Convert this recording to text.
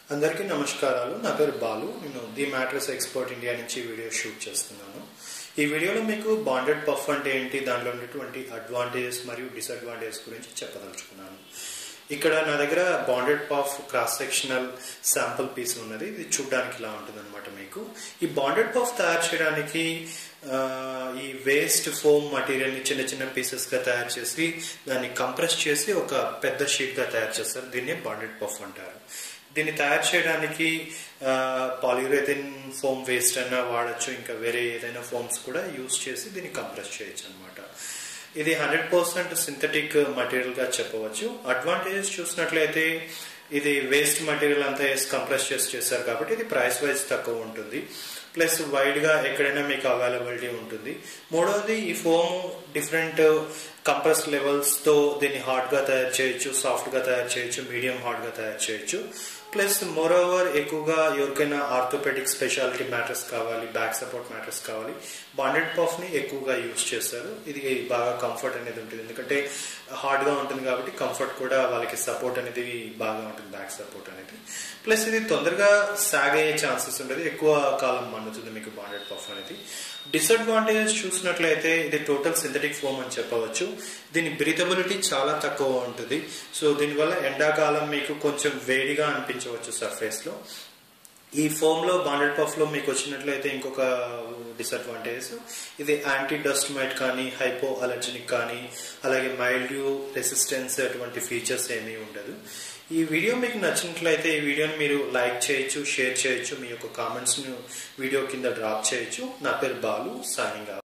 అందరికీ నమస్కారాలు నా పేరు బాలు నేను ది మ్యాట్రస్ ఎక్స్పర్ట్ ఇండియా నుంచి వీడియో షూట్ చేస్తున్నాను ఈ వీడియోలో మీకు బాండెడ్ పఫ్ అంటే ఏంటి దాంట్లో ఉండేటువంటి అడ్వాంటేజెస్ మరియు డిసడ్వాంటేజెస్ గురించి చెప్పదలుచుకున్నాను ఇక్కడ నా దగ్గర bonded puff cross sectional sample piece ఉన్నది ఇది చూడడానికి ఇలా ఉంటుంది అనమాట మీకు ఈ బాండెడ్ పఫ్ తయారు చేయడానికి ఆ, ఈ వేస్ట్ ఫోమ్ మటీరియల్ని చిన్న చిన్న పీసెస్గా తయారు చేసి దాన్ని కంప్రెస్ చేసి ఒక పెద్ద షీట్గా తయారు చేస్తారు దీన్నే బాండెడ్ పఫ్ అంటారు దీన్ని తయారు చేయడానికి పాలియురేథిన్ ఫోమ్ వేస్ట్ అయినా వాడచ్చు ఇంకా వేరే ఏదైనా ఫోమ్స్ కూడా యూస్ చేసి దీన్ని కంప్రెస్ చేయొచ్చు అనమాట ఇది హండ్రెడ్ పర్సెంట్ సింథటిక్ మటీరియల్ గా చెప్పవచ్చు అడ్వాంటేజెస్ చూసినట్లయితే ఇది వేస్ట్ మటీరియల్ అంతా వేసి కంప్రెస్ చేసి చేస్తారు కాబట్టి ఇది ప్రైస్ వైజ్ తక్కువ ఉంటుంది ప్లస్ వైడ్ గా ఎక్కడైనా మీకు అవైలబిలిటీ ఉంటుంది మూడవది ఈ ఫోమ్ డిఫరెంట్ కంప్రెస్ లెవెల్స్ తో దీన్ని హార్డ్ గా తయారు చేయొచ్చు సాఫ్ట్ గా తయారు చేయొచ్చు మీడియం హార్డ్ గా తయారు చేయొచ్చు ప్లస్ మోర్ ఓవర్ ఎక్కువగా ఎవరికైనా ఆర్థోపెడిక్ స్పెషాలిటీ మ్యాటర్స్ కావాలి బ్యాక్ సపోర్ట్ మ్యాటర్స్ కావాలి బాండెడ్ పఫ్ ని ఎక్కువగా యూజ్ చేస్తారు ఇది బాగా కంఫర్ట్ అనేది ఉంటుంది ఎందుకంటే హార్డ్ గా ఉంటుంది కాబట్టి కంఫర్ట్ కూడా వాళ్ళకి సపోర్ట్ అనేది బాగా ఉంటుంది బ్యాక్ సపోర్ట్ అనేది ప్లస్ ఇది తొందరగా సాగ్ అయ్యే ఛాన్సెస్ ఉంటుంది ఎక్కువ కాలం మన్నుతుంది మీకు బాండెడ్ పఫ్ అనేది డిసడ్వాంటేజెస్ చూసినట్లయితే ఇది టోటల్ సింథటిక్ ఫోమ్ అని చెప్పవచ్చు దీని బ్రీతబిలిటీ చాలా తక్కువ ఉంటుంది సో దీనివల్ల ఎండాకాలం మీకు కొంచెం వేడిగా అనిపించవచ్చు సర్ఫేస్ లో ఈ ఫోమ్ లో బాండెడ్ పఫ్ లో మీకు వచ్చినట్లయితే ఇంకొక డిసడ్వాంటేజ్ ఇది యాంటీ డస్ట్ మైట్ కానీ హైపో అలర్జెనిక్ కానీ అలాగే మైల్డ్ రెసిస్టెన్స్ అటువంటి ఫీచర్స్ ఏమీ ఉండదు ఈ వీడియో మీకు నచ్చినట్లయితే ఈ వీడియోని మీరు లైక్ చేయొచ్చు షేర్ చేయొచ్చు మీ యొక్క కామెంట్స్ ను వీడియో కింద డ్రాప్ చేయొచ్చు నా పేరు బాలు సైనింగ్